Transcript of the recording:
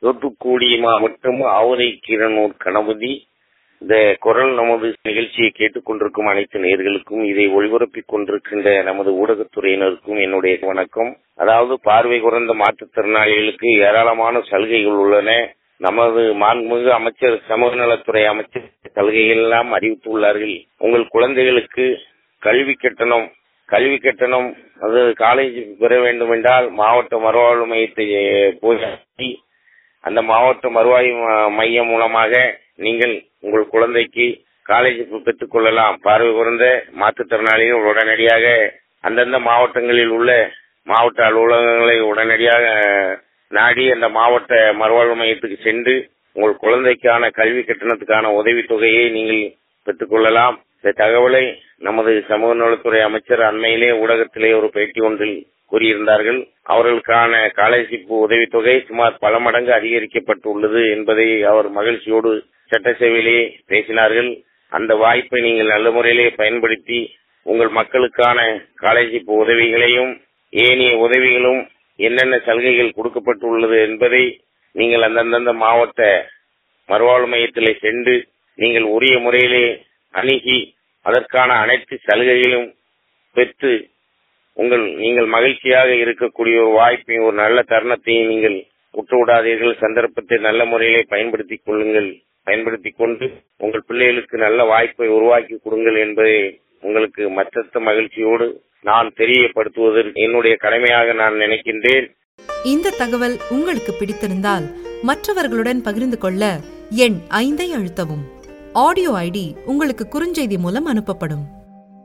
தூத்துக்குடி மாவட்டம் ஆவரை கீரனூர் கணபதி இந்த குரல் நமது நிகழ்ச்சியை கேட்டுக்கொண்டிருக்கும் அனைத்து நேர்களுக்கும் இதை ஒளிபரப்பிக் கொண்டிருக்கின்ற நமது ஊடகத்துறையினருக்கும் என்னுடைய வணக்கம் அதாவது பார்வை குறைந்த மாற்றுத்திறனாளிகளுக்கு ஏராளமான சலுகைகள் உள்ளன நமது மாண்புமிகு அமைச்சர் சமூக நலத்துறை அமைச்சர் சலுகைகள் எல்லாம் அறிவித்துள்ளார்கள் உங்கள் குழந்தைகளுக்கு கல்வி கட்டணம் கல்வி கட்டணம் அது காலேஜ் பெற வேண்டும் என்றால் மாவட்ட மறுவாழ்வு மையத்தை போய் அந்த மாவட்ட மறுவாய் மையம் மூலமாக நீங்கள் உங்கள் குழந்தைக்கு காலேஜ் பெற்றுக் கொள்ளலாம் பார்வை குறைந்த மாற்றுத்திறனாளிகள் உடனடியாக அந்தந்த மாவட்டங்களில் உள்ள மாவட்ட அலுவலகங்களை உடனடியாக நாடி அந்த மாவட்ட மறுவாழ்வு மையத்துக்கு சென்று உங்கள் குழந்தைக்கான கல்வி கட்டணத்துக்கான உதவித்தொகையை நீங்கள் பெற்றுக் கொள்ளலாம் இந்த தகவலை நமது சமூக நலத்துறை அமைச்சர் அண்மையிலே ஊடகத்திலே ஒரு பேட்டி ஒன்றில் கூறியிருந்தார்கள் அவர்களுக்கான காலர்ஷிப் உதவித்தொகை சுமார் பல மடங்கு அதிகரிக்கப்பட்டுள்ளது என்பதை அவர் மகிழ்ச்சியோடு சட்டசபையிலே பேசினார்கள் அந்த வாய்ப்பை நீங்கள் நல்ல முறையிலே பயன்படுத்தி உங்கள் மக்களுக்கான காலர்ஷிப் உதவிகளையும் ஏனைய உதவிகளும் என்னென்ன சலுகைகள் கொடுக்கப்பட்டுள்ளது என்பதை நீங்கள் அந்தந்த மாவட்ட மறுவாழ்வு மையத்திலே சென்று நீங்கள் உரிய முறையிலே அணுகி அதற்கான அனைத்து சலுகைகளும் பெற்று உங்கள் நீங்கள் மகிழ்ச்சியாக இருக்கக்கூடிய ஒரு வாய்ப்பையும் ஒரு நல்ல தருணத்தையும் நீங்கள் விட்டுவிடாதீர்கள் சந்தர்ப்பத்தை நல்ல முறையிலே பயன்படுத்திக் கொள்ளுங்கள் பயன்படுத்திக் கொண்டு உங்கள் பிள்ளைகளுக்கு நல்ல வாய்ப்பை உருவாக்கி கொடுங்கள் என்பதை உங்களுக்கு மற்ற மகிழ்ச்சியோடு நான் தெரியப்படுத்துவது என்னுடைய கடமையாக நான் நினைக்கின்றேன் இந்த தகவல் உங்களுக்கு பிடித்திருந்தால் மற்றவர்களுடன் பகிர்ந்து கொள்ள எண் ஐந்தை அழுத்தவும் ஆடியோ ஐடி உங்களுக்கு குறுஞ்செய்தி மூலம் அனுப்பப்படும்